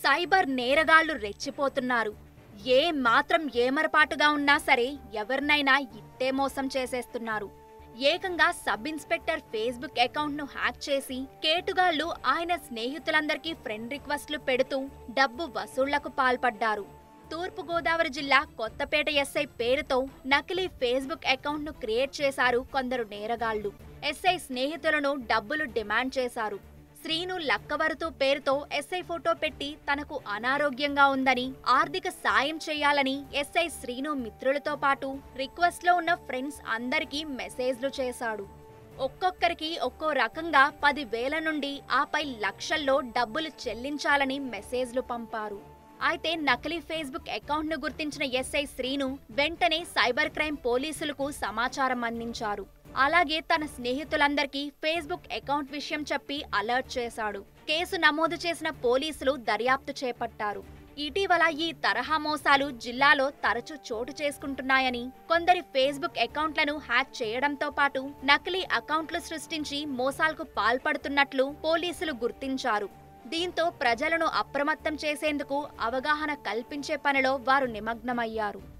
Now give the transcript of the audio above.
cyber నేరగాళ్లు రెచ్చిపోతున్నారు ఏ మాత్రం ఏమరపాటుగా ఉన్నా సరే ఎవరినైనా ఇట్టే మోసం చేసేస్తున్నారు ఏకంగా సబ్ ఇన్స్పెక్టర్ ఫేస్బుక్ అకౌంట్ ను హ్యాక్ చేసి కేటుగాళ్లు ఆయన స్నేహితులందరికీ ఫ్రెండ్ రిక్వెస్ట్లు పెడుతూ డబ్బు వసూళ్లకు పాల్పడ్డారు తూర్పుగోదావరి జిల్లా కొత్తపేట ఎస్ఐ పేరుతో నకిలీ ఫేస్బుక్ అకౌంట్ ను క్రియేట్ చేశారు కొందరు నేరగాళ్లు ఎస్ఐ స్నేహితులను డబ్బులు డిమాండ్ చేశారు శ్రీను లక్కవరుతూ పేరుతో ఎస్ఐ ఫోటో పెట్టి తనకు అనారోగ్యంగా ఉందని ఆర్థిక సాయం చేయాలని ఎస్ఐ శ్రీను మిత్రులతో పాటు రిక్వెస్ట్లో ఉన్న ఫ్రెండ్స్ అందరికీ మెసేజ్లు చేశాడు ఒక్కొక్కరికి ఒక్కో రకంగా పది వేల నుండి ఆపై లక్షల్లో డబ్బులు చెల్లించాలని మెసేజ్లు పంపారు అయితే నకిలీ ఫేస్బుక్ అకౌంట్ ను గుర్తించిన ఎస్ఐ శ్రీను వెంటనే సైబర్ క్రైమ్ పోలీసులకు సమాచారం అందించారు అలాగే తన స్నేహితులందరికీ ఫేస్బుక్ అకౌంట్ విషయం చెప్పి అలర్ట్ చేశాడు కేసు నమోదు చేసిన పోలీసులు దర్యాప్తు చేపట్టారు ఇటీవల ఈ తరహా మోసాలు జిల్లాలో తరచూ చోటు చేసుకుంటున్నాయని కొందరి ఫేస్బుక్ అకౌంట్లను హ్యాక్ చేయడంతో పాటు నకిలీ అకౌంట్లు సృష్టించి మోసాలకు పాల్పడుతున్నట్లు పోలీసులు గుర్తించారు దీంతో ప్రజలను అప్రమత్తం చేసేందుకు అవగాహన కల్పించే పనిలో వారు నిమగ్నమయ్యారు